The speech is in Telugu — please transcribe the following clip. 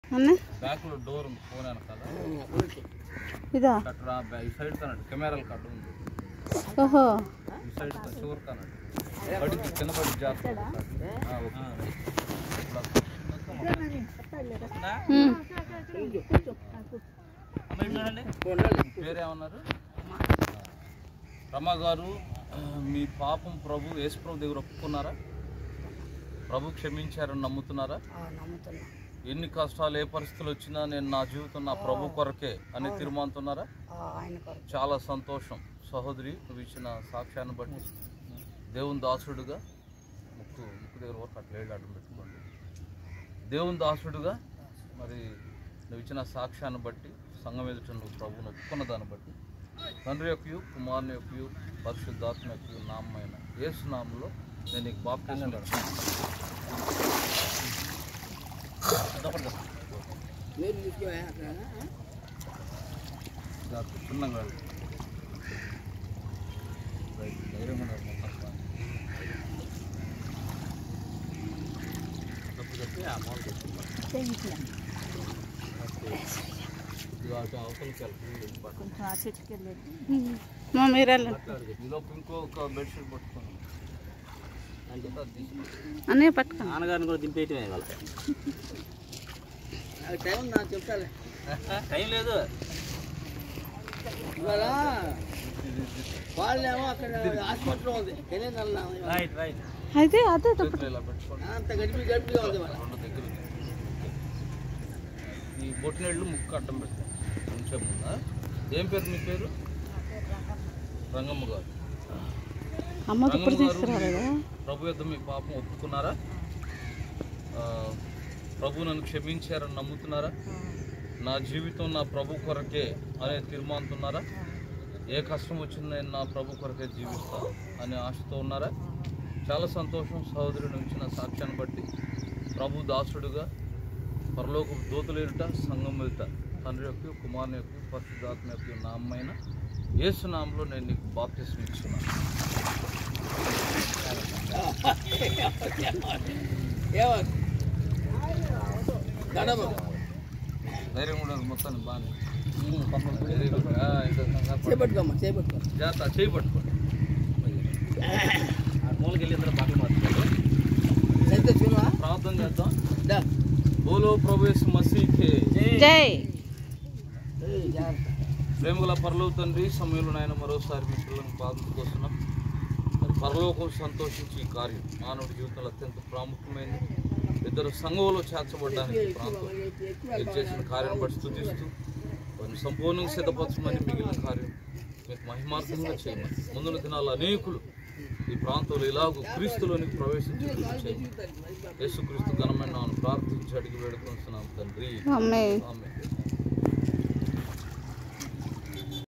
అన్న బ్యాక్ లో డోర్ ఉంది ఫోన్ వెనకాల ఇదా కట్టరా ఈ సైడ్ కనట్టు కెమెరాలు కట్ట ఉంది ఓహో ఈ సైడ్ చివరి కనట్టు పడికి కింద పడి జాగ్రత్త ఆ, ఓకే. ఉమ్. పేరేమన్నారు రమా గారు ఆ, మీ పాపం ప్రభు యేసు ప్రభు దగ్గర ఒప్పుకున్నారా ప్రభు క్షమించారని నమ్ముతున్నారా నమ్ముతున్నా ఎన్ని కష్టాలు ఏ పరిస్థితులు వచ్చినా నేను నా జీవితం నా ప్రభు కొరకే అని తీర్మానుతున్నారా ఆయన కొరకు చాలా సంతోషం సహోదరి నువ్వు ఇచ్చిన సాక్ష్యాన్ని బట్టి దేవుని దాసుడుగా ముక్కు ముక్కు దగ్గర వరకు అట్లా ఏళ్ళు అడ్డం పెట్టుకోండి దేవుని దాసుడుగా మరి నువ్వు ఇచ్చిన సాక్ష్యాన్ని బట్టి సంఘం ఎదుట నువ్వు ప్రభువును ఒప్పుకున్న దాన్ని బట్టి తండ్రి యొక్క కుమారుని యొక్క పరిశుద్ధాత్మ యొక్క నామైన యేసు నామంలో నేను నీకు బాప్తిజం మీరు తీసుకుపోయా అక్కడ చిన్నగా వెళ్ళు. రైట్, ధైర్యంగా ఉండాలి మొత్తం స్వామి. డబ్బు కట్టి ఆ మాల్ తెచ్చుకోవాలి. ఇదిగో అటు అవతలకి వెళ్ళి పట్టు. మా మీరు వెళ్ళండి మాట్లాడు. ఈలోపు ఇంకొక బెడ్షీట్ పట్టుకోండి అంటే అది తీసుకో. అన్నయ్య పట్టుకోండి నాన్నగారిని కూడా దింపేయటమే ఇవాళ అది టైం ఉంది నాకు చెప్తాలే టైం లేదు ఇవాళ వాళ్ళేమో అక్కడ హాస్పిటల్లో ఉంది తెలియదు రైట్ రైట్ అయితే అదే చేతులు ఇలా పెట్టుకోండి అంత గడిపి గడిపిగా ఉంది వాళ్ళ రెండు దగ్గర ఉంది. ఈ బొట్టినీళ్ళు ముక్కు అడ్డం పెట్టండి కొంచెం ముందా ఏం పేరు మీ పేరు రంగమ్మ గారు అమ్మకి ఇప్పుడు రంగమ్మ గారు తీసుకురాలేదా మీరు ప్రభు యొద్ద మీ పాపం ఒప్పుకున్నారా ఆ, ప్రభు నన్ను క్షమించారని నమ్ముతున్నారా నా జీవితం నా ప్రభు కొరకే అనే తీర్మానంతున్నారా ఏ కష్టం వచ్చినా నేను నా ప్రభు కొరకే జీవిస్తాను అనే ఆశతో ఉన్నారా చాలా సంతోషం సహోదరుడు ఇచ్చిన సాక్ష్యాన్ని బట్టి ప్రభు దాసుడుగా పరలోక దూతలేరుట సంఘం ఎదుట తండ్రి యొక్క కుమారుని యొక్క పరిశుద్ధాత్మ యొక్క నామైన యేసు నామంలో నేను నీకు బాప్తిస్మ ఇస్తున్నాను ఏమో గడప ధైర్యం కూడా మొత్తాన్ని బాగానే వెరీ గుడ్ ఆ, ఇంకా కంగారు పడకు. చేపట్టుకోమ్మా చేపట్టుకో జాగ్రత్త చేయి పట్టుకోండి ఆ మూలకి వెళ్ళి ఇద్దరు బట్టలు మార్చుకోవాలి సరిగ్గా చూడవా ప్రార్థన చేద్దాం దా. బోలో ప్రవేశ మసీకే జై ఏయ్, జాగ్రత్త ప్రేమగల పరలోక తండ్రి సమయంలో నాయన మరోసారి మీ పిల్లలను పాల్గొస్తున్నాం మరి పరలోకం సంతోషించి ఈ కార్యం మానవుడి జీవితంలో అత్యంత ప్రాముఖ్యమైనది ఇద్దరు సంఘంలో చేర్చబడ్డానికి ఈ ప్రాంతం మీరు చేసిన కార్యాన్ని బట్టి స్థుతిస్తూ వారిని సంపూర్ణంగా సిద్ధపరచమని మిగిలిన కార్యం మీకు మహిమార్థంగా చేయమని ముందున్న దినాలు అనేకులు ఈ ప్రాంతంలో ఇలాగూ క్రీస్తులోనికి ప్రవేశించేందుకు చేయమని యేసుక్రీస్తు ఘనమైన నామమున ప్రార్థించి అడిగి వేడుకుంటున్నాం తండ్రి అమ్మే ఆమేన్